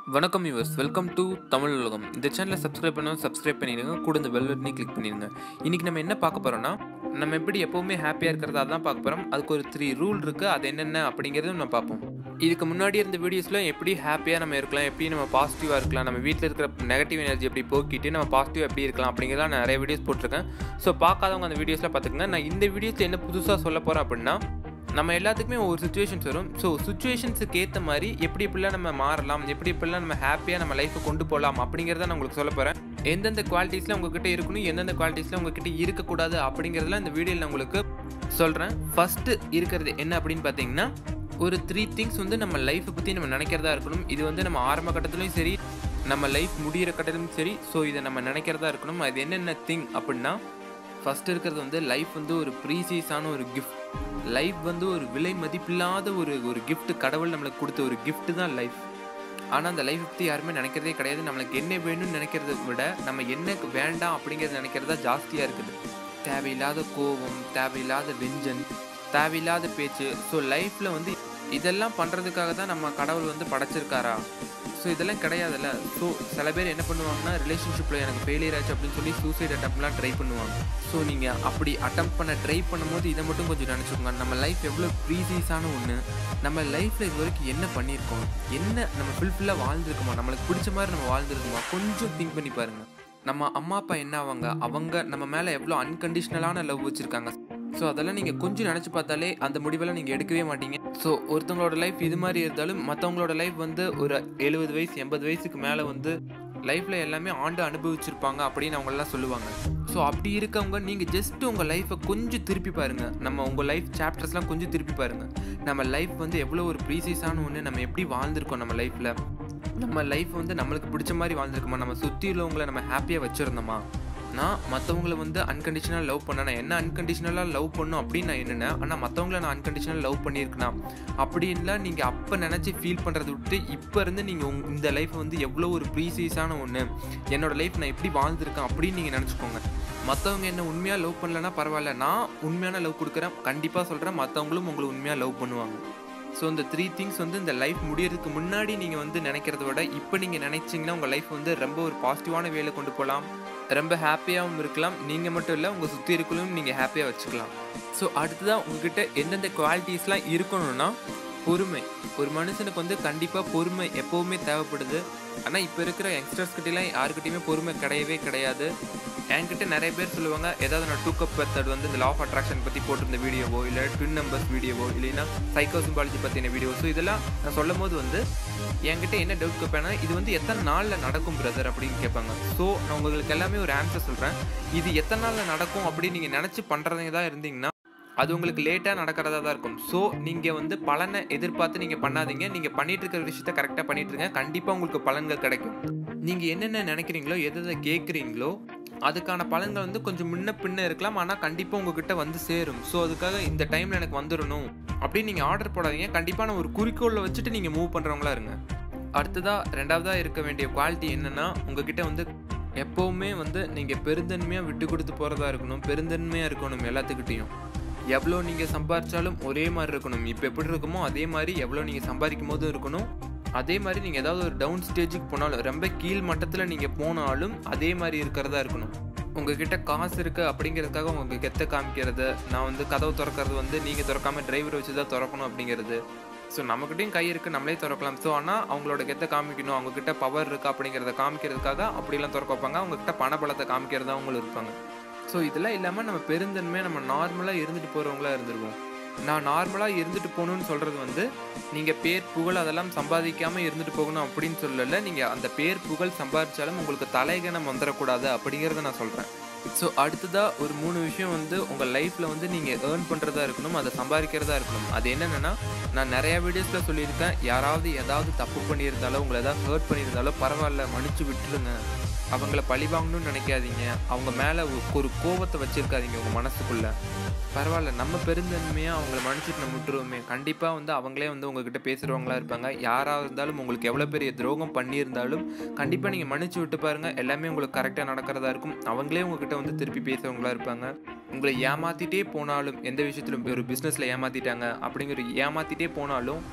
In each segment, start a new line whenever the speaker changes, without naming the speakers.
வணக்கம் viewers welcome to Tamil உலகம் இந்த சேனலை சப்ஸ்கிரைப் பண்ணால் சப்ஸ்கிரைப் பண்ணிடுங்க கூட இந்த பெல் பட்டனையும் கிளிக் பண்ணிடுங்க இன்றைக்கி நம்ம என்ன பார்க்க போகிறோம்னா நம்ம எப்படி எப்போவுமே ஹாப்பியாக இருக்கிறதா தான் பார்க்க போகிறோம் அதுக்கு ஒரு த்ரீ ரூல் இருக்குது அது என்னென்ன அப்படிங்கிறத நம்ம பார்ப்போம் இதுக்கு முன்னாடி இருந்த வீடியோஸில் எப்படி ஹாப்பியாக நம்ம இருக்கலாம் எப்படி நம்ம பாசிட்டிவாக இருக்கலாம் நம்ம வீட்டில் இருக்கிற நெகட்டிவ் எனர்ஜி எப்படி போக்கிட்டு நம்ம பாசிட்டிவ் எப்படி இருக்கலாம் அப்படிங்கிறத நான் நிறைய வீடியோஸ் போட்டிருக்கேன் ஸோ பார்க்காதவங்க அந்த வீடியோஸில் பார்த்துக்கங்க நான் இந்த வீடியோஸில் என்ன புதுசாக சொல்ல போகிறேன் அப்படின்னா நம்ம எல்லாத்துக்குமே ஒரு சுச்சுவேஷன்ஸ் வரும் ஸோ சுச்சுவேஷன்ஸுக்கு ஏற்ற மாதிரி எப்படி எப்படிலாம் நம்ம மாறலாம் எப்படி எப்படிலாம் நம்ம ஹாப்பியாக நம்ம லைஃப்பை கொண்டு போகலாம் அப்படிங்கிறத நான் உங்களுக்கு சொல்ல போகிறேன் எந்தெந்த குவாலிட்டிஸில் உங்ககிட்ட இருக்கணும் எந்தெந்த குவாலிட்டிஸில் உங்ககிட்ட இருக்கக்கூடாது அப்படிங்கிறதுலாம் இந்த வீடியோவில் நான் உங்களுக்கு சொல்கிறேன் ஃபஸ்ட்டு இருக்கிறது என்ன அப்படின்னு பார்த்தீங்கன்னா ஒரு த்ரீ திங்ஸ் வந்து நம்ம லைஃப்பை பற்றி நம்ம நினைக்கிறதா இருக்கணும் இது வந்து நம்ம ஆரம்ப கட்டத்துலையும் சரி நம்ம லைஃப் முடிகிற கட்டத்திலும் சரி ஸோ இதை நம்ம நினைக்கிறதா இருக்கணும் அது என்னென்ன திங் அப்படின்னா ஃபஸ்ட் இருக்கிறது வந்து லைஃப் வந்து ஒரு ப்ரீசியஸான ஒரு கிஃப்ட் லைஃப் வந்து ஒரு விலை மதிப்பில்லாத ஒரு ஒரு gift கடவுள் நம்மளுக்கு கொடுத்த ஒரு gift தான் லைஃப் ஆனால் அந்த லைஃப் பற்றி யாருமே நினைக்கிறதே கிடையாது நம்மளுக்கு என்ன வேணும்னு நினைக்கிறத விட நம்ம என்ன வேண்டாம் அப்படிங்கிறத நினைக்கிறதா ஜாஸ்தியாக இருக்குது தேவையில்லாத கோபம் தேவையில்லாத வெஞ்சன் தேவையில்லாத பேச்சு ஸோ லைஃப்பில் வந்து இதெல்லாம் பண்ணுறதுக்காக தான் நம்ம கடவுள் வந்து படைச்சிருக்காரா ஸோ இதெல்லாம் கிடையாதுல்ல ஸோ சில பேர் என்ன பண்ணுவாங்கன்னா ரிலேஷன்ஷிப்பில் எனக்கு ஃபெயிலியர் ஆச்சு அப்படின்னு சொல்லி சூசைட் அட்டம்ப்ட்லாம் ட்ரை பண்ணுவாங்க ஸோ நீங்கள் அப்படி அட்டம் பண்ண ட்ரை பண்ணும்போது இதை மட்டும் கொஞ்சம் நினச்சிக்கோங்க நம்ம லைஃப் எவ்வளோ ப்ரீசியஸான ஒன்று நம்ம லைஃப்பில் இது வரைக்கும் என்ன பண்ணியிருக்கோம் என்ன நம்ம ஃபுல்ஃபில்லாக வாழ்ந்துருக்கோமா நம்மளுக்கு பிடிச்ச மாதிரி நம்ம வாழ்ந்துருக்கோமா கொஞ்சம் திங்க் பண்ணி பாருங்கள் நம்ம அம்மா அப்பா என்ன ஆவாங்க அவங்க நம்ம மேலே எவ்வளோ அன்கண்டிஷ்னலான லவ் வச்சுருக்காங்க ஸோ அதெல்லாம் நீங்கள் கொஞ்சம் நினச்சி பார்த்தாலே அந்த முடிவெல்லாம் நீங்கள் எடுக்கவே மாட்டீங்க ஸோ ஒருத்தவங்களோட லைஃப் இது மாதிரி இருந்தாலும் மற்றவங்களோட லைஃப் வந்து ஒரு எழுபது வயசு எண்பது வயசுக்கு மேலே வந்து லைஃப்பில் எல்லாமே ஆண்டு அனுபவிச்சிருப்பாங்க அப்படின்னு அவங்கெல்லாம் சொல்லுவாங்க ஸோ அப்படி இருக்கவங்க நீங்கள் ஜஸ்ட் உங்கள் லைஃப்பை கொஞ்சம் திருப்பி பாருங்கள் நம்ம உங்கள் லைஃப் சாப்டர்ஸ்லாம் கொஞ்சம் திருப்பி பாருங்கள் நம்ம லைஃப் வந்து எவ்வளோ ஒரு ப்ரீசியஸான ஒன்று நம்ம எப்படி வாழ்ந்திருக்கோம் நம்ம லைஃப்பில் நம்ம லைஃப் வந்து நம்மளுக்கு பிடிச்ச மாதிரி வாழ்ந்துருக்கோமா நம்ம சுற்றி உள்ளவங்களை நம்ம ஹாப்பியாக வச்சுருந்தோமா நான் மற்றவங்களை வந்து அன்கண்டிஷனலாக லவ் பண்ணேன் நான் என்ன அன்கண்டிஷனலாக லவ் பண்ணும் அப்படின்னு நான் என்னென்ன ஆனால் மற்றவங்கள நான் அன்கண்டிஷனல் லவ் பண்ணியிருக்கேனா அப்படின்லாம் நீங்கள் அப்போ நினச்சி ஃபீல் பண்ணுறத விட்டு இப்போ இருந்து நீங்கள் உங் இந்த லைஃப் வந்து எவ்வளோ ஒரு ப்ரீசியஸான ஒன்று என்னோடய லைஃப் நான் எப்படி வாழ்ந்திருக்கேன் அப்படின்னு நீங்கள் நினச்சிக்கோங்க மற்றவங்க என்ன உண்மையாக லவ் பண்ணலன்னா பரவாயில்ல நான் உண்மையான லவ் கொடுக்குறேன் கண்டிப்பாக சொல்கிறேன் மற்றவங்களும் உங்களை உண்மையாக லவ் பண்ணுவாங்க ஸோ இந்த த்ரீ திங்ஸ் வந்து இந்த லைஃப் முடியறதுக்கு முன்னாடி நீங்கள் வந்து நினைக்கிறத விட இப்போ நீங்கள் நினைச்சிங்கன்னா உங்கள் லைஃப் வந்து ரொம்ப ஒரு பாசிட்டிவான வேலை கொண்டு போகலாம் ரொம்ப ஹாப்பியாகவும் இருக்கலாம் நீங்கள் மட்டும் இல்லை உங்கள் சுற்றி இருக்கலும் நீங்கள் ஹாப்பியாக வச்சுக்கலாம் ஸோ அடுத்ததாக உங்ககிட்ட எந்தெந்த குவாலிட்டிஸ்லாம் இருக்கணும்னா பொறுமை ஒரு மனுஷனுக்கு வந்து கண்டிப்பாக பொறுமை எப்போவுமே தேவைப்படுது ஆனால் இப்போ இருக்கிற யங்ஸ்டர்ஸ் கிட்டலாம் யாருக்கிட்டையுமே பொறுமை கிடையவே கிடையாது என்கிட்ட நிறைய பேர் சொல்லுவாங்க ஏதாவது நான் டூ கப் மெத்தட் வந்து இந்த லா ஆஃப் அட்ராக்ஷன் பற்றி போட்டிருந்த வீடியோவோ இல்லை ட்வின் நம்பர்ஸ் வீடியோவோ இல்லைன்னா சைக்கோ சிம்பாலஜி பற்றின வீடியோஸோ இதெல்லாம் நான் சொல்லும் போது வந்து என்கிட்ட என்ன டவுட் கேட்பேன்னா இது வந்து எத்தனை நாளில் நடக்கும் பிரதர் அப்படின்னு கேட்பாங்க ஸோ நான் உங்களுக்கு எல்லாமே ஒரு ஆன்சர் சொல்கிறேன் இது எத்தனை நாளில் நடக்கும் அப்படின்னு நீங்கள் நினச்சி பண்ணுறதுங்க தான் இருந்தீங்கன்னா அது உங்களுக்கு லேட்டாக நடக்கிறதா தான் இருக்கும் ஸோ நீங்கள் வந்து பலனை எதிர்பார்த்து நீங்கள் பண்ணாதீங்க நீங்கள் பண்ணிட்டு இருக்கிற விஷயத்த கரெக்டாக பண்ணிட்டு இருங்க கண்டிப்பாக உங்களுக்கு பலன்கள் கிடைக்கும் நீங்கள் என்னென்ன நினைக்கிறீங்களோ எதை எதை கேட்குறீங்களோ அதுக்கான பலன்கள் வந்து கொஞ்சம் முன்ன பின்ன இருக்கலாம் ஆனால் கண்டிப்பாக உங்ககிட்ட வந்து சேரும் ஸோ அதுக்காக இந்த டைமில் எனக்கு வந்துடணும் அப்படின்னு நீங்கள் ஆர்டர் போடாதீங்க கண்டிப்பான ஒரு குறிக்கோளில் வச்சுட்டு நீங்கள் மூவ் பண்ணுறவங்களா இருங்க அடுத்ததாக ரெண்டாவதாக இருக்க வேண்டிய குவாலிட்டி என்னென்னா உங்ககிட்ட வந்து எப்போவுமே வந்து நீங்கள் பெருந்தன்மையாக விட்டு கொடுத்து போகிறதா இருக்கணும் பெருந்தன்மையாக இருக்கணும் எல்லாத்துக்கிட்டேயும் எவ்வளோ நீங்கள் சம்பாரிச்சாலும் ஒரே மாதிரி இருக்கணும் இப்போ எப்படி இருக்குமோ அதே மாதிரி எவ்வளோ நீங்கள் சம்பாதிக்கும் போதும் இருக்கணும் அதே மாதிரி நீங்கள் ஏதாவது ஒரு டவுன் ஸ்டேஜுக்கு போனாலும் ரொம்ப கீழ் மட்டத்தில் நீங்கள் போனாலும் அதே மாதிரி இருக்கிறதா இருக்கணும் உங்ககிட்ட காசு இருக்குது அப்படிங்கிறதுக்காக உங்கள் கெத்த காமிக்கிறது நான் வந்து கதவு திறக்கிறது வந்து நீங்கள் திறக்காமல் டிரைவரை வச்சு தான் திறக்கணும் அப்படிங்கிறது ஸோ நம்மக்கிட்டையும் கை இருக்குது நம்மளே திறக்கலாம் ஸோ ஆனால் அவங்களோட கெத்த காமிக்கணும் அவங்கக்கிட்ட பவர் இருக்குது அப்படிங்கிறத காமிக்கிறதுக்காக அப்படிலாம் திறக்க வைப்பாங்க அவங்கக்கிட்ட பணபலத்தை காமிக்கிறதா அவங்களும் இருப்பாங்க ஸோ இதெல்லாம் இல்லாமல் நம்ம பெருந்தன்மையாக நம்ம நார்மலாக இருந்துட்டு போகிறவங்களா இருந்திருக்கோம் நான் நார்மலாக இருந்துட்டு போகணும்னு சொல்கிறது வந்து நீங்கள் பேர் புகழ் அதெல்லாம் சம்பாதிக்காமல் இருந்துட்டு போகணும் அப்படின்னு சொல்லலை நீங்கள் அந்த பேர் புகழ் சம்பாதிச்சாலும் உங்களுக்கு தலைகணம் வந்துடக்கூடாது அப்படிங்கிறத நான் சொல்கிறேன் ஸோ அடுத்ததாக ஒரு மூணு விஷயம் வந்து உங்கள் லைஃப்பில் வந்து நீங்கள் ஏர்ன் பண்ணுறதா இருக்கணும் அதை சம்பாதிக்கிறதா இருக்கணும் அது என்னென்னா நான் நிறையா வீடியோஸில் சொல்லியிருக்கேன் யாராவது ஏதாவது தப்பு பண்ணியிருந்தாலோ உங்களை ஏதாவது ஹர்ட் பண்ணியிருந்தாலோ பரவாயில்ல மன்னிச்சு விட்டுருங்க அவங்கள பழி வாங்கணும்னு நினைக்காதீங்க அவங்க மேலே ஒரு கோபத்தை வச்சுருக்காதீங்க உங்கள் மனசுக்குள்ளே பரவாயில்ல நம்ம பெருந்தன்மையாக அவங்கள மன்னிச்சுட்டு நம்ம விட்டுருவோமே கண்டிப்பாக வந்து அவங்களே வந்து உங்ககிட்ட பேசுகிறவங்களா இருப்பாங்க யாராக இருந்தாலும் உங்களுக்கு எவ்வளோ பெரிய துரோகம் பண்ணியிருந்தாலும் கண்டிப்பாக நீங்கள் மன்னிச்சு விட்டு பாருங்கள் எல்லாமே உங்களுக்கு கரெக்டாக நடக்கிறதா இருக்கும் அவங்களே உங்ககிட்ட வந்து திருப்பி பேசுகிறவங்களா இருப்பாங்க உங்களை ஏமாற்றிட்டே போனாலும் எந்த விஷயத்திலும் ஒரு பிஸ்னஸில் ஏமாற்றிட்டாங்க அப்படிங்கிற ஏமாற்றிட்டே போனாலும்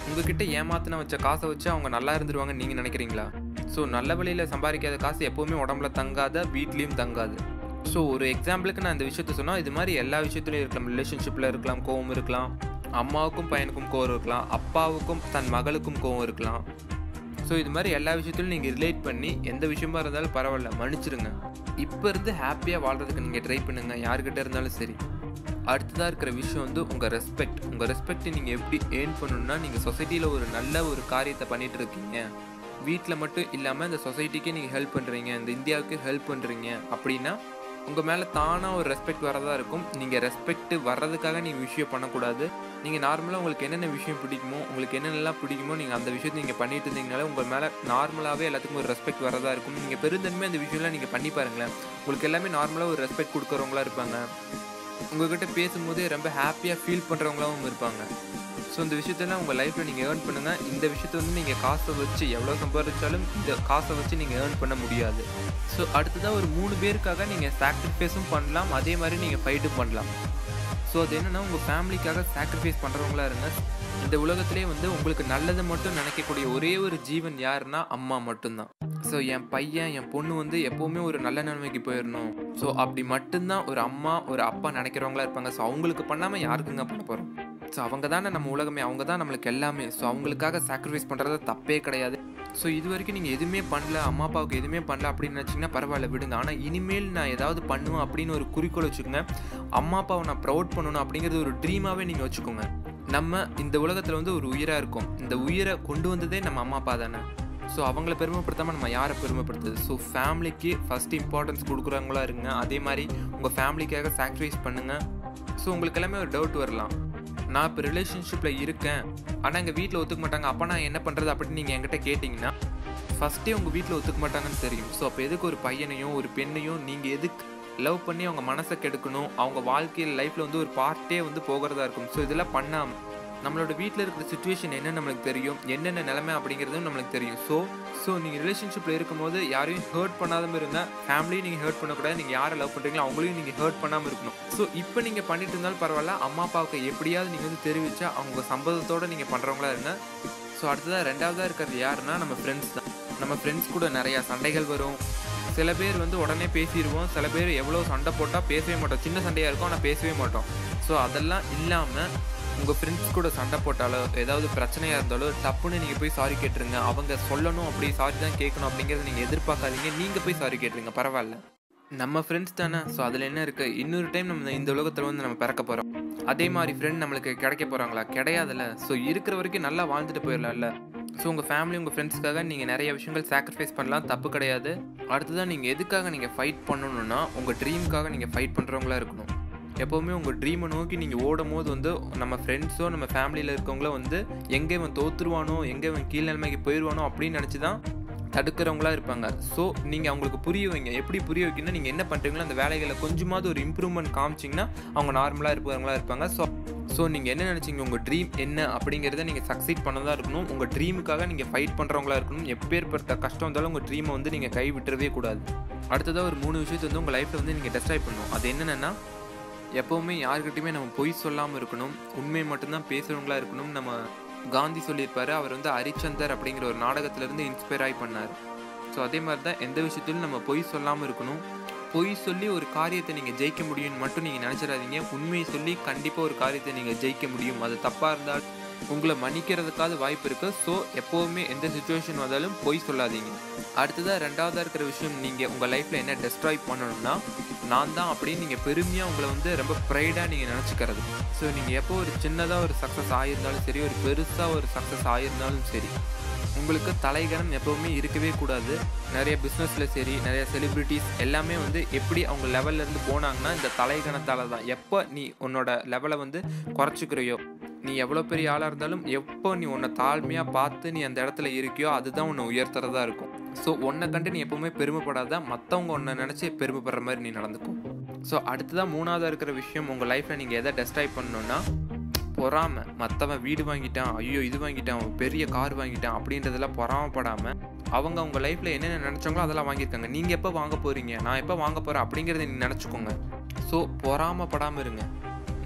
உங்ககிட்ட ஏமாத்தின வச்ச காசை வச்சு அவங்க நல்லா இருந்துருவாங்கன்னு நீங்கள் நினைக்கிறீங்களா ஸோ நல்ல வழியில் சம்பாதிக்காத காசு எப்போவுமே உடம்புல தங்காத வீட்லேயும் தங்காது ஸோ ஒரு எக்ஸாம்பிளுக்கு நான் இந்த விஷயத்த சொன்னால் இது மாதிரி எல்லா விஷயத்துலையும் இருக்கலாம் ரிலேஷன்ஷிப்பில் இருக்கலாம் கோவம் இருக்கலாம் அம்மாவுக்கும் பையனுக்கும் கோவம் இருக்கலாம் அப்பாவுக்கும் தன் மகளுக்கும் கோவம் இருக்கலாம் ஸோ இது மாதிரி எல்லா விஷயத்திலும் நீங்கள் ரிலேட் பண்ணி எந்த விஷயமா இருந்தாலும் பரவாயில்ல மன்னிச்சிருங்க இப்போ இருந்து ஹாப்பியாக வாழ்கிறதுக்கு நீங்கள் ட்ரை பண்ணுங்கள் யாருக்கிட்ட இருந்தாலும் சரி அடுத்ததாக இருக்கிற விஷயம் வந்து உங்கள் ரெஸ்பெக்ட் உங்கள் ரெஸ்பெக்ட் நீங்கள் எப்படி ஏர்ன் பண்ணணும்னா நீங்கள் சொசைட்டியில் ஒரு நல்ல ஒரு காரியத்தை பண்ணிட்டு இருக்கீங்க வீட்டில் மட்டும் இல்லாமல் இந்த சொசைட்டிக்கே நீங்கள் ஹெல்ப் பண்ணுறீங்க இந்த இந்தியாவுக்கு ஹெல்ப் பண்ணுறீங்க அப்படின்னா உங்கள் மேலே தானாக ஒரு ரெஸ்பெக்ட் வரதா இருக்கும் நீங்கள் ரெஸ்பெக்ட் வர்றதுக்காக நீங்கள் விஷயம் பண்ணக்கூடாது நீங்கள் நார்மலாக உங்களுக்கு என்னென்ன விஷயம் பிடிக்குமோ உங்களுக்கு என்னென்னலாம் பிடிக்குமோ நீங்கள் அந்த விஷயத்தை நீங்கள் பண்ணிட்டு இருந்தீங்கனால உங்கள் மேலே நார்மலாகவே எல்லாத்துக்கும் ஒரு ரெஸ்பெக்ட் வரதா இருக்கும் நீங்கள் பெருந்தன்மை அந்த விஷயம்லாம் நீங்கள் பண்ணி பாருங்களேன் உங்களுக்கு எல்லாமே நார்மலாக ஒரு ரெஸ்பெக்ட் கொடுக்குறவங்களா இருப்பாங்க உங்ககிட்ட பேசும்போதே ரொம்ப ஹாப்பியாக ஃபீல் பண்ணுறவங்களாவும் இருப்பாங்க ஸோ இந்த விஷயத்தெல்லாம் உங்கள் லைஃப்பில் நீங்கள் ஏர்ன் பண்ணுங்கள் இந்த விஷயத்தை வந்து நீங்கள் காசை வச்சு எவ்வளோ சம்பாதிச்சாலும் இந்த காசை வச்சு நீங்கள் ஏர்ன் பண்ண முடியாது ஸோ அடுத்ததாக ஒரு மூணு பேருக்காக நீங்கள் சாக்ரிஃபைஸும் பண்ணலாம் அதே மாதிரி நீங்கள் ஃபைட்டும் பண்ணலாம் ஸோ அது என்னென்னா உங்கள் ஃபேமிலிக்காக சாக்ரிஃபைஸ் பண்ணுறவங்களா இருங்க இந்த உலகத்திலே வந்து உங்களுக்கு நல்லதை மட்டும் நினைக்கக்கூடிய ஒரே ஒரு ஜீவன் யாருன்னா அம்மா மட்டும்தான் ஸோ என் பையன் என் பொண்ணு வந்து எப்போவுமே ஒரு நல்ல நிலைமைக்கு போயிடணும் ஸோ அப்படி மட்டும்தான் ஒரு அம்மா ஒரு அப்பா நினைக்கிறவங்களா இருப்பாங்க ஸோ அவங்களுக்கு பண்ணாமல் யாருக்குங்க பண்ண போகிறோம் ஸோ அவங்க தானே நம்ம உலகமே அவங்க தான் நம்மளுக்கு எல்லாமே ஸோ அவங்களுக்காக சாக்ரிஃபைஸ் பண்ணுறது தப்பே கிடையாது ஸோ இது வரைக்கும் நீங்கள் எதுவுமே பண்ணல அம்மா அப்பாவுக்கு எதுவுமே பண்ணல அப்படின்னு நினச்சிங்கன்னா பரவாயில்ல விடுங்க ஆனால் இனிமேல் நான் ஏதாவது பண்ணுவேன் அப்படின்னு ஒரு குறிக்கோள் வச்சுக்கோங்க அம்மா அப்பாவை நான் ப்ரௌட் பண்ணணும் அப்படிங்கிறது ஒரு ட்ரீமாகவே நீங்கள் வச்சுக்கோங்க நம்ம இந்த உலகத்தில் வந்து ஒரு உயிராக இருக்கும் இந்த உயிரை கொண்டு வந்ததே நம்ம அம்மா அப்பா தானே ஸோ அவங்கள பெருமைப்படுத்தாமல் நம்ம யாரை பெருமைப்படுத்துது ஸோ ஃபேமிலிக்கு ஃபஸ்ட் இம்பார்ட்டன்ஸ் கொடுக்குறவங்களா இருங்க அதே மாதிரி உங்கள் ஃபேமிலிக்காக சாக்ரிஃபைஸ் பண்ணுங்கள் ஸோ உங்களுக்கு எல்லாமே ஒரு டவுட் வரலாம் நான் இப்போ ரிலேஷன்ஷிப்பில் இருக்கேன் ஆனால் எங்கள் வீட்டில் ஒத்துக்க மாட்டாங்க அப்போ நான் என்ன பண்ணுறது அப்படின்னு நீங்கள் என்கிட்ட கேட்டிங்கன்னா ஃபஸ்ட்டே உங்கள் வீட்டில் ஒத்துக்க மாட்டாங்கன்னு தெரியும் ஸோ அப்போ எதுக்கு ஒரு பையனையும் ஒரு பெண்ணையும் நீங்கள் எதுக்கு லவ் பண்ணி அவங்க மனசை கெடுக்கணும் அவங்க வாழ்க்கையில் லைஃப்பில் வந்து ஒரு பார்ட்டே வந்து போகிறதா இருக்கும் ஸோ இதெல்லாம் பண்ணாமல் நம்மளோட வீட்டில் இருக்கிற சுச்சுவேஷன் என்ன நம்மளுக்கு தெரியும் என்னென்ன நிலைமை அப்படிங்கிறதும் நம்மளுக்கு தெரியும் ஸோ ஸோ நீங்கள் ரிலேஷன்ஷிப்பில் இருக்கும்போது யாரையும் ஹர்ட் பண்ணாமல் இருங்க ஃபேமிலியும் நீங்கள் ஹர்ட் பண்ணக்கூடாது நீங்கள் யாரை லவ் பண்ணுறீங்களோ அவங்களையும் நீங்கள் ஹர்ட் பண்ணாமல் இருக்கணும் ஸோ இப்போ நீங்கள் பண்ணிட்டு இருந்தாலும் பரவாயில்ல அம்மா அப்பாவுக்கு எப்படியாவது நீங்கள் வந்து தெரிவிச்சா அவங்க சம்பதத்தோடு நீங்கள் பண்ணுறவங்களா இருங்க ஸோ அடுத்ததாக ரெண்டாவதாக இருக்கிறது யாருன்னா நம்ம ஃப்ரெண்ட்ஸ் தான் நம்ம ஃப்ரெண்ட்ஸ் கூட நிறையா சண்டைகள் வரும் சில பேர் வந்து உடனே பேசிடுவோம் சில பேர் எவ்வளோ சண்டை போட்டால் பேசவே மாட்டோம் சின்ன சண்டையாக இருக்கும் ஆனால் பேசவே மாட்டோம் ஸோ அதெல்லாம் இல்லாமல் உங்கள் ஃப்ரெண்ட்ஸ் கூட சண்டை போட்டாலோ ஏதாவது பிரச்சனையாக இருந்தாலோ டப்புன்னு நீங்கள் போய் சாரி கேட்டுருங்க அவங்க சொல்லணும் அப்படி சாரி தான் கேட்கணும் அப்படிங்கிறத நீங்கள் எதிர்பார்க்காதீங்க நீங்கள் போய் சாரி கேட்டுருங்க பரவாயில்ல நம்ம ஃப்ரெண்ட்ஸ் தானே ஸோ அதில் என்ன இருக்குது இன்னொரு டைம் நம்ம இந்த உலகத்தில் வந்து நம்ம பிறக்க போகிறோம் அதே மாதிரி ஃப்ரெண்ட் நம்மளுக்கு கிடைக்க போகிறாங்களா கிடையாதுல்ல ஸோ இருக்கிற வரைக்கும் நல்லா வாழ்ந்துட்டு போயிடலாம்ல ஸோ உங்கள் ஃபேமிலி உங்கள் ஃப்ரெண்ட்ஸ்க்காக நீங்கள் நிறைய விஷயங்கள் சாக்ரிஃபைஸ் பண்ணலாம் தப்பு கிடையாது அடுத்ததான் நீங்கள் எதுக்காக நீங்கள் ஃபைட் பண்ணணும்னா உங்கள் ட்ரீமுக்காக நீங்கள் ஃபைட் பண்ணுறவங்களா இருக்கணும் எப்போவுமே உங்கள் ட்ரீமை நோக்கி நீங்கள் ஓடும் போது வந்து நம்ம ஃப்ரெண்ட்ஸோ நம்ம ஃபேமிலியில் இருக்கவங்களோ வந்து எங்கே இவன் தோத்துருவானோ எங்கே இவன் கீழ் நிலைமைக்கு போயிடுவானோ அப்படின்னு நினச்சி தான் தடுக்கிறவங்களா இருப்பாங்க ஸோ நீங்கள் அவங்களுக்கு புரிய வைங்க எப்படி புரிய வைக்கணும்னா நீங்கள் என்ன பண்ணுறீங்களோ அந்த வேலைகளை கொஞ்சமாவது ஒரு இம்ப்ரூவ்மெண்ட் காமிச்சிங்கன்னா அவங்க நார்மலாக இருப்பவங்களா இருப்பாங்க ஸோ ஸோ நீங்கள் என்ன நினச்சிங்க உங்கள் ட்ரீம் என்ன அப்படிங்கிறத நீங்கள் சக்சீட் பண்ணதாக இருக்கணும் உங்கள் ட்ரீமுக்காக நீங்கள் ஃபைட் பண்ணுறவங்களா இருக்கணும் எப்பேற்பட்ட கஷ்டம் வந்தாலும் உங்கள் ட்ரீமை வந்து நீங்கள் கை விட்டுறவே கூடாது அடுத்ததாக ஒரு மூணு விஷயத்தை வந்து உங்கள் லைஃப்பில் வந்து நீங்கள் டெஸ்ட்ராய் பண்ணணும் அது என்னென்னா எப்போவுமே யாருக்கிட்டையுமே நம்ம பொய் சொல்லாமல் இருக்கணும் உண்மை மட்டும்தான் பேசுகிறவங்களா இருக்கணும் நம்ம காந்தி சொல்லியிருப்பாரு அவர் வந்து ஹரிச்சந்தர் அப்படிங்கிற ஒரு நாடகத்திலேருந்து இன்ஸ்பயர் ஆகி பண்ணார் ஸோ அதே மாதிரி தான் எந்த விஷயத்திலும் நம்ம பொய் சொல்லாமல் இருக்கணும் பொய் சொல்லி ஒரு காரியத்தை நீங்கள் ஜெயிக்க முடியும்னு மட்டும் நீங்கள் நினச்சிடாதீங்க உண்மையை சொல்லி கண்டிப்பாக ஒரு காரியத்தை நீங்கள் ஜெயிக்க முடியும் அது தப்பாக இருந்தால் உங்களை மன்னிக்கிறதுக்காவது வாய்ப்பு இருக்குது ஸோ எப்போவுமே எந்த சுச்சுவேஷன் வந்தாலும் பொய் சொல்லாதீங்க அடுத்ததாக ரெண்டாவதாக இருக்கிற விஷயம் நீங்கள் உங்கள் லைஃப்பில் என்ன டெஸ்ட்ராய் பண்ணணும்னா நான் தான் அப்படின்னு நீங்கள் பெருமையாக உங்களை வந்து ரொம்ப ப்ரைடாக நீங்கள் நினச்சிக்கிறது ஸோ நீங்கள் எப்போ ஒரு சின்னதாக ஒரு சக்ஸஸ் ஆகியிருந்தாலும் சரி ஒரு பெருசாக ஒரு சக்ஸஸ் ஆகியிருந்தாலும் சரி உங்களுக்கு தலைகணம் எப்போவுமே இருக்கவே கூடாது நிறைய பிஸ்னஸில் சரி நிறைய செலிப்ரிட்டிஸ் எல்லாமே வந்து எப்படி அவங்க லெவல்லேருந்து போனாங்கன்னா இந்த தலைகணத்தால் தான் எப்போ நீ உன்னோட லெவலை வந்து குறைச்சிக்கிறையோ நீ எவ்வளோ பெரிய ஆளாக இருந்தாலும் எப்போ நீ உன்னை தாழ்மையாக பார்த்து நீ அந்த இடத்துல இருக்கியோ அதுதான் உன்னை உயர்த்துறதா இருக்கும் ஸோ உன்னை கண்டு நீ எப்போவுமே பெருமைப்படாத மற்றவங்க உன்னை நினச்சி பெருமைப்படுற மாதிரி நீ நடந்துக்கும் ஸோ அடுத்ததான் மூணாவதாக இருக்கிற விஷயம் உங்கள் லைஃப்பில் நீங்கள் எதை டெஸ்ட்ராய் பண்ணணுன்னா பொறாமை மற்றவன் வீடு வாங்கிட்டான் ஐயோ இது வாங்கிட்டான் பெரிய கார் வாங்கிட்டான் அப்படின்றதெல்லாம் பொறாமப்படாமல் அவங்க அவங்க லைஃப்பில் என்னென்ன நினச்சாங்களோ அதெல்லாம் வாங்கியிருக்காங்க நீங்கள் எப்போ வாங்க போகிறீங்க நான் எப்போ வாங்க போகிறேன் அப்படிங்கிறத நீ நினச்சிக்கோங்க ஸோ பொறாமப்படாமல் இருங்க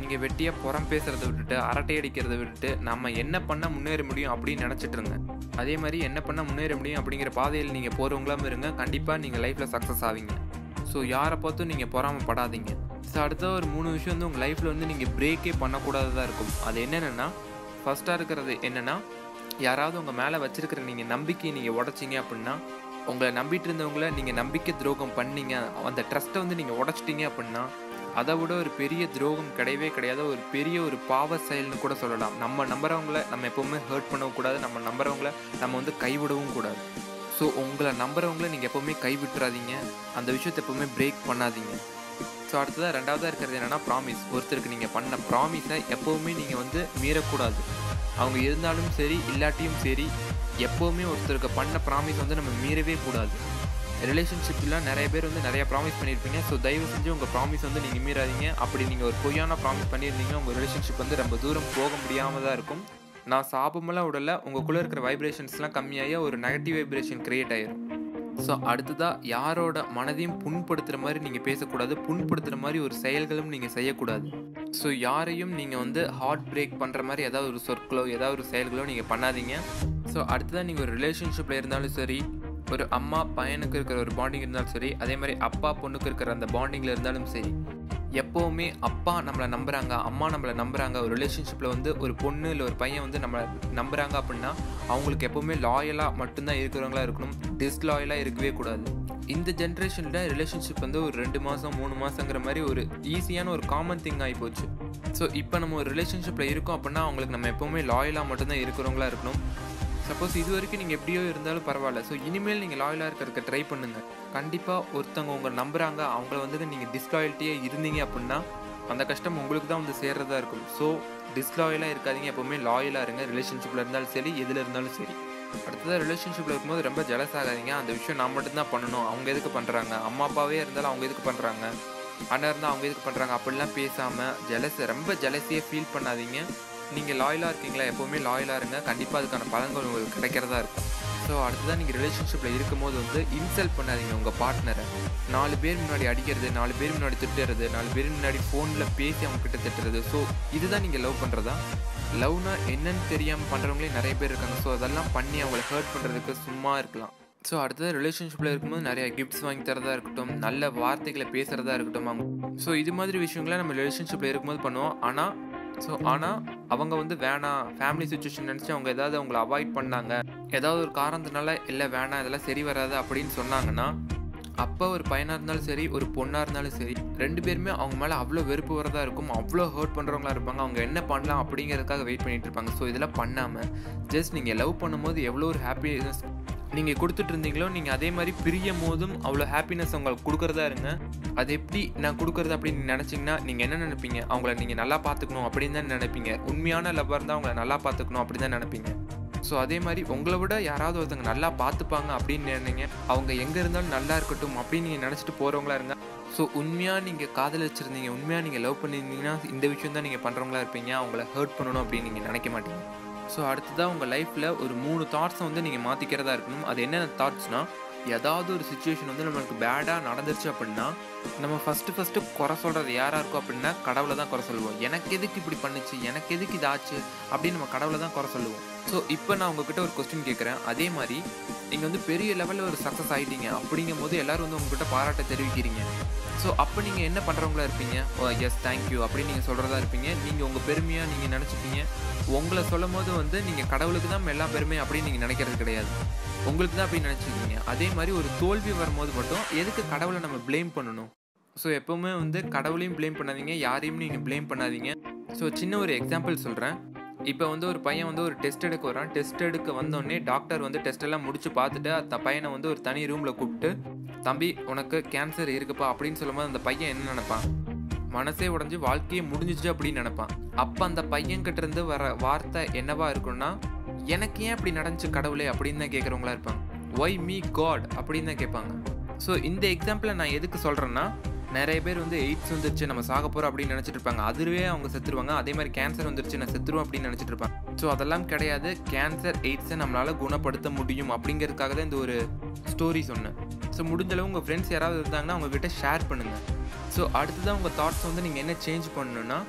நீங்கள் வெட்டியாக புறம் பேசுகிறத விட்டுட்டு அரட்டை அடிக்கிறத விட்டுட்டு நம்ம என்ன பண்ணால் முன்னேற முடியும் அப்படின்னு நினச்சிட்டு இருங்க அதே மாதிரி என்ன பண்ணால் முன்னேற முடியும் அப்படிங்கிற பாதையில் நீங்கள் போகிறவங்களாம் இருங்க கண்டிப்பாக நீங்கள் லைஃப்பில் சக்ஸஸ் ஆவீங்க ஸோ யாரை பார்த்தும் நீங்கள் பொறாமப்படாதீங்க ஸோ அடுத்த ஒரு மூணு விஷயம் வந்து உங்கள் லைஃப்பில் வந்து நீங்கள் பிரேக்கே பண்ணக்கூடாததாக இருக்கும் அது என்னென்னா ஃபஸ்ட்டாக இருக்கிறது என்னென்னா யாராவது உங்கள் மேலே வச்சிருக்கிற நீங்கள் நம்பிக்கையை நீங்கள் உடச்சிங்க அப்படின்னா உங்களை நம்பிட்டு இருந்தவங்கள நீங்கள் நம்பிக்கை துரோகம் பண்ணீங்க அந்த ட்ரஸ்ட்டை வந்து நீங்கள் உடச்சிட்டீங்க அப்படின்னா அதை விட ஒரு பெரிய துரோகம் கிடையவே கிடையாது ஒரு பெரிய ஒரு பாவ செயல்னு கூட சொல்லலாம் நம்ம நம்புறவங்கள நம்ம எப்போவுமே ஹர்ட் பண்ணவும் கூடாது நம்ம நம்புறவங்கள நம்ம வந்து கைவிடவும் கூடாது ஸோ உங்களை நம்புறவங்கள நீங்கள் எப்போவுமே கைவிட்டுறாதீங்க அந்த விஷயத்தை எப்போவுமே பிரேக் பண்ணாதீங்க ஸோ அடுத்ததாக ரெண்டாவதாக இருக்கிறது என்னென்னா ப்ராமிஸ் ஒருத்தருக்கு நீங்கள் பண்ண ப்ராமிஸை எப்போவுமே நீங்கள் வந்து மீறக்கூடாது அவங்க இருந்தாலும் சரி இல்லாட்டியும் சரி எப்போவுமே ஒருத்தருக்கு பண்ண ப்ராமிஸ் வந்து நம்ம மீறவே கூடாது ரிலேஷன்ஷிப்லாம் நிறைய பேர் வந்து நிறைய ப்ராமிஸ் பண்ணியிருப்பீங்க ஸோ தயவு செஞ்சு உங்கள் ப்ராமிஸ் வந்து நீங்கள் மீறாதீங்க அப்படி நீங்கள் ஒரு பொய்யான ப்ராமிஸ் பண்ணியிருந்தீங்க உங்கள் ரிலேஷன்ஷிப் வந்து ரொம்ப தூரம் போக முடியாமல் தான் இருக்கும் நான் சாபமெல்லாம் விடல உங்களுக்குள்ளே இருக்கிற வைப்ரேஷன்ஸ்லாம் கம்மியாகி ஒரு நெகட்டிவ் வைப்ரேஷன் க்ரியேட் ஆயிரும் ஸோ அடுத்ததாக யாரோட மனதையும் புண்படுத்துகிற மாதிரி நீங்கள் பேசக்கூடாது புண்படுத்துகிற மாதிரி ஒரு செயல்களும் நீங்கள் செய்யக்கூடாது ஸோ யாரையும் நீங்கள் வந்து ஹார்ட் பிரேக் பண்ணுற மாதிரி ஏதாவது ஒரு சொற்களோ ஏதாவது ஒரு செயல்களோ நீங்கள் பண்ணாதீங்க ஸோ அடுத்ததாக நீங்கள் ஒரு ரிலேஷன்ஷிப்பில் இருந்தாலும் சரி ஒரு அம்மா பையனுக்கு இருக்கிற ஒரு பாண்டிங் இருந்தாலும் சரி அதே மாதிரி அப்பா பொண்ணுக்கு இருக்கிற அந்த பாண்டிங்கில் இருந்தாலும் சரி எப்போவுமே அப்பா நம்மளை நம்புகிறாங்க அம்மா நம்மளை நம்புகிறாங்க ஒரு ரிலேஷன்ஷிப்பில் வந்து ஒரு பொண்ணு இல்லை ஒரு பையன் வந்து நம்மளை நம்புகிறாங்க அப்படின்னா அவங்களுக்கு எப்போவுமே லாயலாக மட்டும்தான் இருக்கிறவங்களா இருக்கணும் டிஸ்லாயலாக இருக்கவே கூடாது இந்த ஜென்ரேஷனில் ரிலேஷன்ஷிப் வந்து ஒரு ரெண்டு மாதம் மூணு மாதங்கிற மாதிரி ஒரு ஈஸியான ஒரு காமன் திங் ஆகி போச்சு ஸோ இப்போ நம்ம ஒரு ரிலேஷன்ஷிப்பில் இருக்கோம் அப்படின்னா அவங்களுக்கு நம்ம எப்போவுமே லாயலாக மட்டும்தான் இருக்கிறவங்களா இருக்கணும் சப்போஸ் இது வரைக்கும் நீங்கள் எப்படியோ இருந்தாலும் பரவாயில்ல ஸோ இனிமேல் நீங்கள் லாயலாக இருக்கிறதுக்கு ட்ரை பண்ணுங்கள் கண்டிப்பாக ஒருத்தவங்க உங்களை நம்புகிறாங்க அவங்கள வந்து நீங்கள் டிஸ்லாயல்ட்டியே இருந்தீங்க அப்படின்னா அந்த கஷ்டம் உங்களுக்கு தான் வந்து சேர்றதா இருக்கும் ஸோ டிஸ்லாயலாக இருக்காதீங்க எப்போவுமே லாயலாக இருங்க ரிலேஷன்ஷிப்பில் இருந்தாலும் சரி எதில் இருந்தாலும் சரி அடுத்ததாக ரிலேஷன்ஷிப்பில் இருக்கும்போது ரொம்ப ஜெலஸ் ஆகாதீங்க அந்த விஷயம் நான் மட்டும்தான் பண்ணணும் அவங்க எதுக்கு பண்ணுறாங்க அம்மா அப்பாவே இருந்தாலும் அவங்க எதுக்கு பண்ணுறாங்க அண்ணன் இருந்தால் அவங்க எதுக்கு பண்ணுறாங்க அப்படிலாம் பேசாமல் ஜெலஸ் ரொம்ப ஜெலஸியே ஃபீல் பண்ணாதீங்க நீங்கள் லாயலாக இருக்கீங்களா எப்போவுமே லாயலாக இருங்க கண்டிப்பாக அதுக்கான பலன்கள் உங்களுக்கு கிடைக்கிறதா இருக்கும் ஸோ அடுத்ததான் நீங்கள் ரிலேஷன்ஷிப்பில் இருக்கும்போது வந்து இன்சல்ட் பண்ணாதீங்க உங்கள் பார்ட்னரை நாலு பேர் முன்னாடி அடிக்கிறது நாலு பேர் முன்னாடி திட்டுறது நாலு பேர் முன்னாடி ஃபோனில் பேசி அவங்க கிட்ட திட்டுறது ஸோ இதுதான் நீங்கள் லவ் பண்ணுறதா லவ்னா என்னன்னு தெரியாமல் பண்ணுறவங்களே நிறைய பேர் இருக்காங்க ஸோ அதெல்லாம் பண்ணி அவங்கள ஹர்ட் பண்ணுறதுக்கு சும்மா இருக்கலாம் ஸோ அடுத்தது ரிலேஷன்ஷிப்பில் இருக்கும்போது நிறைய கிஃப்ட்ஸ் வாங்கி தரதா இருக்கட்டும் நல்ல வார்த்தைகளை பேசுகிறதா இருக்கட்டும் அவங்க ஸோ இது மாதிரி விஷயங்களை நம்ம ரிலேஷன்ஷிப்பில் இருக்கும்போது பண்ணுவோம் ஆனால் ஸோ ஆனால் அவங்க வந்து வேணாம் ஃபேமிலி சுச்சுவேஷன் நினச்சி அவங்க ஏதாவது அவங்கள அவாய்ட் பண்ணாங்க ஏதாவது ஒரு காரணத்தினால இல்லை வேணாம் இதெல்லாம் சரி வராது அப்படின்னு சொன்னாங்கன்னா அப்போ ஒரு பையனாக இருந்தாலும் சரி ஒரு பொண்ணாக இருந்தாலும் சரி ரெண்டு பேருமே அவங்க மேலே அவ்வளோ வெறுப்பு வரதா இருக்கும் அவ்வளோ ஹர்ட் பண்ணுறவங்களா இருப்பாங்க அவங்க என்ன பண்ணலாம் அப்படிங்கிறதுக்காக வெயிட் பண்ணிட்டு இருப்பாங்க ஸோ இதெல்லாம் பண்ணாமல் ஜஸ்ட் நீங்கள் லவ் பண்ணும்போது எவ்வளோ ஒரு ஹாப்பினஸ் நீங்கள் கொடுத்துட்டு இருந்தீங்களோ நீங்கள் அதே மாதிரி பிரியும் போதும் அவ்வளோ ஹாப்பினஸ் உங்களுக்கு கொடுக்குறதா இருங்க அது எப்படி நான் கொடுக்குறது அப்படின்னு நினச்சிங்கன்னா நீங்கள் என்ன நினைப்பீங்க அவங்கள நீங்கள் நல்லா பார்த்துக்கணும் அப்படின்னு தான் நினைப்பீங்க உண்மையான லவ்வாக இருந்தால் அவங்கள நல்லா பார்த்துக்கணும் அப்படின்னு தான் நினைப்பீங்க ஸோ அதே மாதிரி உங்களை விட யாராவது ஒருத்தங்க நல்லா பார்த்துப்பாங்க அப்படின்னு நினைங்க அவங்க எங்கே இருந்தாலும் நல்லா இருக்கட்டும் அப்படின்னு நீங்கள் நினச்சிட்டு போகிறவங்களா இருங்க ஸோ உண்மையாக நீங்கள் காதல் வச்சுருந்தீங்க உண்மையாக நீங்கள் லவ் பண்ணியிருந்தீங்கன்னா இந்த விஷயம் தான் நீங்கள் பண்ணுறவங்களா இருப்பீங்க அவங்கள ஹர்ட் பண்ணணும் அப்படின்னு நீங்கள் நினைக்க மாட்டீங்க ஸோ அடுத்ததாக உங்கள் லைஃப்பில் ஒரு மூணு தாட்ஸை வந்து நீங்கள் மாற்றிக்கிறதா இருக்கணும் அது என்னென்ன தாட்ஸ்னால் ஏதாவது ஒரு சுச்சுவேஷன் வந்து நம்மளுக்கு பேடாக நடந்துருச்சு அப்படின்னா நம்ம ஃபஸ்ட்டு ஃபஸ்ட்டு குறை சொல்கிறது யாராக இருக்கும் அப்படின்னா கடவுளை தான் குறை சொல்லுவோம் எனக்கு எதுக்கு இப்படி பண்ணுச்சு எனக்கு எதுக்கு இதாச்சு அப்படின்னு நம்ம கடவுளை தான் குறை சொல்லுவோம் ஸோ இப்போ நான் உங்ககிட்ட ஒரு கொஸ்டின் கேட்குறேன் அதே மாதிரி நீங்கள் வந்து பெரிய லெவலில் ஒரு சக்ஸஸ் ஆகிட்டீங்க அப்படிங்கும் போது எல்லோரும் வந்து உங்ககிட்ட பாராட்ட தெரிவிக்கிறீங்க ஸோ அப்போ நீங்கள் என்ன பண்ணுறவங்களா இருப்பீங்க ஓ எஸ் தேங்க்யூ அப்படின்னு நீங்கள் சொல்கிறதா இருப்பீங்க நீங்கள் உங்கள் பெருமையாக நீங்கள் நினச்சிப்பீங்க உங்களை சொல்லும் போது வந்து நீங்கள் கடவுளுக்கு தான் எல்லா பெருமை அப்படின்னு நீங்கள் நினைக்கிறது கிடையாது உங்களுக்கு தான் அப்படின்னு நினச்சிருக்கீங்க அதே மாதிரி ஒரு தோல்வி வரும்போது மட்டும் எதுக்கு கடவுளை நம்ம ப்ளேம் பண்ணணும் ஸோ எப்போவுமே வந்து கடவுளையும் ப்ளேம் பண்ணாதீங்க யாரையும் நீங்கள் ப்ளேம் பண்ணாதீங்க ஸோ சின்ன ஒரு எக்ஸாம்பிள் சொல்கிறேன் இப்போ வந்து ஒரு பையன் வந்து ஒரு டெஸ்ட் எடுக்க வரான் டெஸ்ட் எடுக்க வந்தோடனே டாக்டர் வந்து டெஸ்ட் எல்லாம் முடிச்சு பார்த்துட்டு அந்த பையனை வந்து ஒரு தனி ரூமில் கூப்பிட்டு தம்பி உனக்கு கேன்சர் இருக்குப்பா அப்படின்னு சொல்லும்போது அந்த பையன் என்ன நினைப்பான் மனசே உடஞ்சி வாழ்க்கையே முடிஞ்சிச்சு அப்படின்னு நினைப்பான் அப்போ அந்த பையன்கிட்ட இருந்து வர வார்த்தை என்னவா இருக்கும்னா எனக்கு ஏன் அப்படி நடந்துச்சு கடவுளே அப்படின்னு தான் கேட்குறவங்களா இருப்பாங்க ஒய் மீ காட் அப்படின்னு தான் கேட்பாங்க ஸோ இந்த எக்ஸாம்பிளை நான் எதுக்கு சொல்கிறேன்னா நிறைய பேர் வந்து எய்ட்ஸ் வந்துருச்சு நம்ம சாக போகிறோம் அப்படின்னு நினச்சிட்டு இருப்பாங்க அதுவே அவங்க செத்துருவாங்க அதே மாதிரி கேன்சர் வந்துருச்சு நான் செத்துருவோம் அப்படின்னு நினச்சிட்டு இருப்பாங்க ஸோ அதெல்லாம் கிடையாது கேன்சர் எய்ட்ஸை நம்மளால் குணப்படுத்த முடியும் அப்படிங்கிறதுக்காக தான் இந்த ஒரு ஸ்டோரி சொன்னேன் ஸோ முடிஞ்சளவு உங்கள் ஃப்ரெண்ட்ஸ் யாராவது இருந்தாங்கன்னா அவங்கக்கிட்ட ஷேர் பண்ணுங்கள் ஸோ அடுத்ததான் உங்கள் தாட்ஸ் வந்து நீங்கள் என்ன சேஞ்ச் பண்ணணுன்னா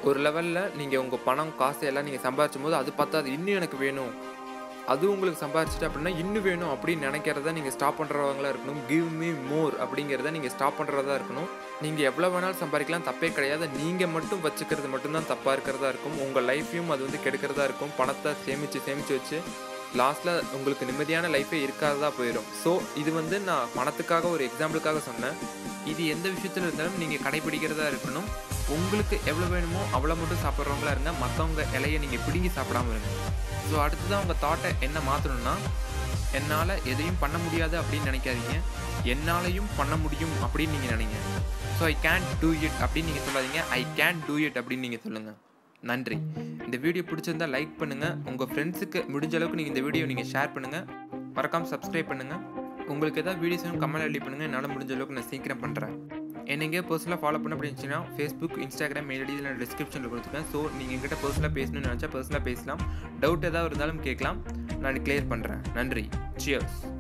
ஒரு லெவலில் நீங்கள் உங்கள் பணம் காசு எல்லாம் நீங்கள் சம்பாதிச்சும் போது அது பார்த்தா அது இன்னும் எனக்கு வேணும் அது உங்களுக்கு சம்பாதிச்சிட்டு அப்படின்னா இன்னும் வேணும் அப்படின்னு நினைக்கிறத நீங்கள் ஸ்டாப் பண்ணுறவங்களா இருக்கணும் கிவ் மீ மோர் அப்படிங்கிறத நீங்கள் ஸ்டாப் பண்ணுறதா இருக்கணும் நீங்கள் எவ்வளோ வேணாலும் சம்பாதிக்கலாம் தப்பே கிடையாது நீங்கள் மட்டும் வச்சுக்கிறது மட்டும்தான் தப்பாக இருக்கிறதா இருக்கும் உங்கள் லைஃப்பையும் அது வந்து கெடுக்கிறதா இருக்கும் பணத்தை சேமித்து சேமித்து வச்சு லாஸ்ட்டில் உங்களுக்கு நிம்மதியான லைஃபே இருக்காததா போயிடும் ஸோ இது வந்து நான் பணத்துக்காக ஒரு எக்ஸாம்பிளுக்காக சொன்னேன் இது எந்த விஷயத்தில் இருந்தாலும் நீங்கள் கடைபிடிக்கிறதா இருக்கணும் உங்களுக்கு எவ்வளோ வேணுமோ அவ்வளோ மட்டும் சாப்பிட்றவங்களா இருங்க மற்றவங்க இலையை நீங்கள் பிடுங்கி சாப்பிடாம இருங்க ஸோ அடுத்ததான் உங்கள் தாட்டை என்ன மாற்றணும்னா என்னால் எதையும் பண்ண முடியாது அப்படின்னு நினைக்காதீங்க என்னாலையும் பண்ண முடியும் அப்படின்னு நீங்கள் நினைங்க so I can do it அப்படின்னு நீங்கள் சொல்லாதீங்க ஐ கேன் டூ இட் அப்படின்னு நீங்கள் சொல்லுங்கள் நன்றி இந்த வீடியோ பிடிச்சிருந்தா லைக் பண்ணுங்கள் உங்கள் ஃப்ரெண்ட்ஸுக்கு முடிஞ்ச அளவுக்கு நீங்கள் இந்த வீடியோ நீங்கள் ஷேர் பண்ணுங்கள் மறக்காமல் சப்ஸ்கிரைப் பண்ணுங்கள் உங்களுக்கு ஏதாவது வீடியோஸ் வேணும் கமெண்ட் எழுதி பண்ணுங்கள் என்னால் முடிஞ்ச அளவுக்கு நான் சீக்கிரம் பண்ணுறேன் என்னை எங்கேயா பர்சனலாக ஃபாலோ பண்ண அப்படின்னுச்சுன்னா ஃபேஸ்புக் இன்ஸ்டாகிராம் மெயில் ஐடி நான் டிஸ்கிரிப்ஷனில் கொடுத்துருக்கேன் ஸோ நீங்கள் எங்கிட்ட பர்சனலாக பேசணும்னு நினச்சா பர்சனலாக பேசலாம் டவுட் ஏதாவது இருந்தாலும் கேட்கலாம் நான் கிளியர் பண்ணுறேன் நன்றி சியர்ஸ்